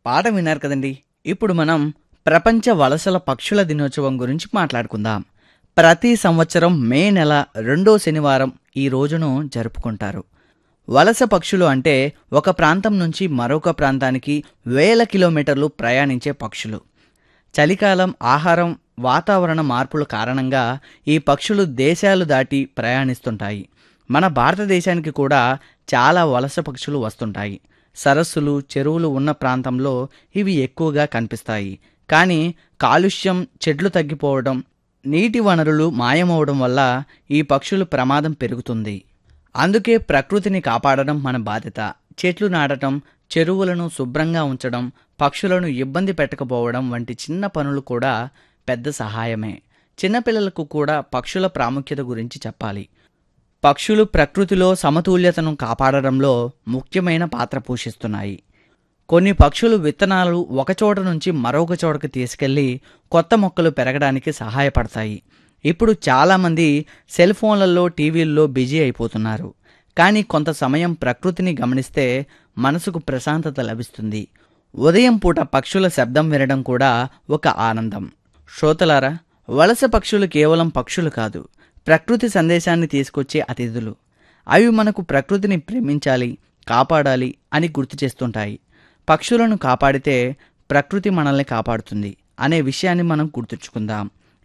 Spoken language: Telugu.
పాట విన్నారు కదండి ఇప్పుడు మనం ప్రపంచ వలసల పక్షుల దినోత్సవం గురించి మాట్లాడుకుందాం ప్రతి సంవత్సరం మే నెల రెండో శనివారం ఈ రోజును జరుపుకుంటారు వలస పక్షులు అంటే ఒక ప్రాంతం నుంచి మరొక ప్రాంతానికి వేల కిలోమీటర్లు ప్రయాణించే పక్షులు చలికాలం ఆహారం వాతావరణ మార్పుల కారణంగా ఈ పక్షులు దేశాలు దాటి ప్రయాణిస్తుంటాయి మన భారతదేశానికి కూడా చాలా వలస పక్షులు వస్తుంటాయి సరస్సులు చెరువులు ఉన్న ప్రాంతంలో ఇవి ఎక్కువగా కనిపిస్తాయి కానీ కాలుష్యం చెట్లు తగ్గిపోవడం నీటి వనరులు మాయమవడం వల్ల ఈ పక్షుల ప్రమాదం పెరుగుతుంది అందుకే ప్రకృతిని కాపాడడం మన బాధ్యత చెట్లు నాటడం చెరువులను శుభ్రంగా ఉంచడం పక్షులను ఇబ్బంది పెట్టకపోవడం వంటి చిన్న పనులు కూడా పెద్ద సహాయమే చిన్నపిల్లలకు కూడా పక్షుల ప్రాముఖ్యత గురించి చెప్పాలి పక్షులు ప్రకృతిలో సమతుల్యతను కాపాడడంలో ముఖ్యమైన పాత్ర పోషిస్తున్నాయి కొన్ని పక్షులు విత్తనాలు ఒకచోట నుంచి మరొక చోటకి తీసుకెళ్లి కొత్త మొక్కలు పెరగడానికి సహాయపడతాయి ఇప్పుడు చాలామంది సెల్ ఫోన్లలో టీవీల్లో బిజీ అయిపోతున్నారు కానీ కొంత సమయం ప్రకృతిని గమనిస్తే మనసుకు ప్రశాంతత లభిస్తుంది ఉదయం పూట పక్షుల శబ్దం వినడం కూడా ఒక ఆనందం శ్రోతలారా వలస పక్షులు కేవలం పక్షులు కాదు ప్రకృతి సందేశాన్ని తీసుకొచ్చే అతిథులు అవి మనకు ప్రకృతిని ప్రేమించాలి కాపాడాలి అని గుర్తు చేస్తుంటాయి పక్షులను కాపాడితే ప్రకృతి మనల్ని కాపాడుతుంది అనే విషయాన్ని మనం గుర్తుంచుకుందాం